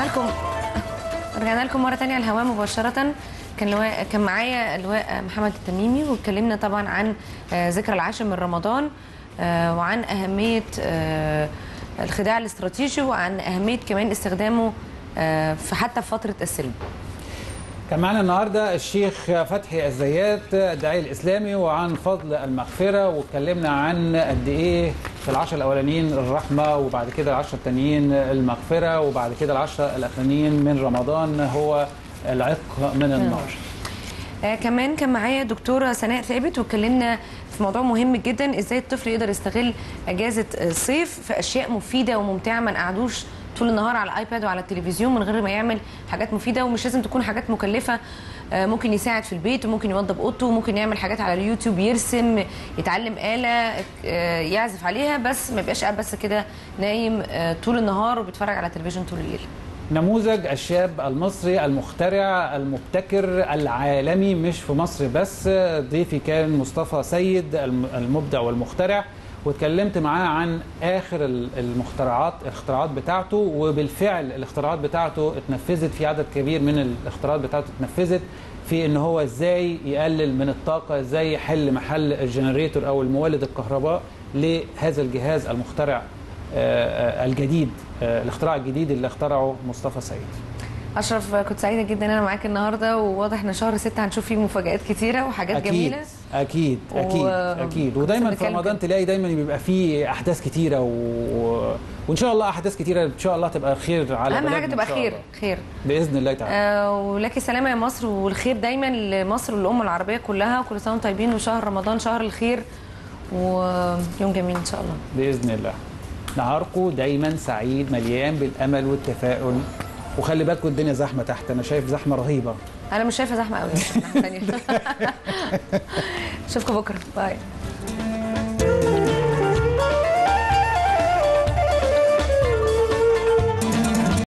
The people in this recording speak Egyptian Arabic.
رجعنا لكم رجعنا لكم مره تانية على الهواء مباشره كان لواء كان معايا اللواء محمد التميمي واتكلمنا طبعا عن آه، ذكرى العاشر من رمضان آه، وعن اهميه آه، الخداع الاستراتيجي وعن اهميه كمان استخدامه آه، في حتى في فتره السلم كان معنا النهارده الشيخ فتحي الزيات الداعي الاسلامي وعن فضل المغفره واتكلمنا عن قد ايه في العشر الاولانيين الرحمه وبعد كده العشر التانيين المغفره وبعد كده العشر الاخرانيين من رمضان هو العتق من النار. آه كمان كان معايا دكتوره سناء ثابت واتكلمنا في موضوع مهم جدا ازاي الطفل يقدر يستغل اجازه الصيف في اشياء مفيده وممتعه ما نقعدوش طول النهار على الايباد وعلى التلفزيون من غير ما يعمل حاجات مفيده ومش لازم تكون حاجات مكلفه آه ممكن يساعد في البيت وممكن يوضب اوضته وممكن يعمل حاجات على اليوتيوب يرسم يتعلم آلة آه يعزف عليها بس ما يبقاش قاعد بس كده نايم آه طول النهار وبيتفرج على التلفزيون طول الليل نموذج الشاب المصري المخترع المبتكر العالمي مش في مصر بس ضيفي كان مصطفى سيد الم- المبدع والمخترع واتكلمت معاه عن اخر ال- المخترعات الاختراعات بتاعته وبالفعل الاختراعات بتاعته اتنفذت في عدد كبير من الاختراعات بتاعته اتنفذت في ان هو ازاي يقلل من الطاقه ازاي يحل محل الجنريتور او المولد الكهرباء لهذا الجهاز المخترع آه، آه، الجديد آه، الاختراع الجديد اللي اخترعه مصطفى سيد اشرف كنت سعيده جدا ان انا معاك النهارده وواضح ان شهر ستة هنشوف فيه مفاجات كتيره وحاجات اكيد جميله اكيد اكيد و- اكيد ودايما في بنتكلم رمضان كده. تلاقي دايما بيبقى فيه احداث كتيره و... وان شاء الله احداث كتيره ان شاء الله تبقى خير على اهم بلدنا حاجه إن تبقى شاء خير الله. خير باذن الله تعالى آه ولك السلامه يا مصر والخير دايما لمصر والامه العربيه كلها وكل سنه وانتم طيبين وشهر رمضان شهر الخير ويوم جميل ان شاء الله باذن الله نهاركم دايما سعيد مليان بالامل والتفاؤل وخلي بالكم الدنيا زحمه تحت انا شايف زحمه رهيبه انا مش شايفه زحمه قوي اشوفكم بكره باي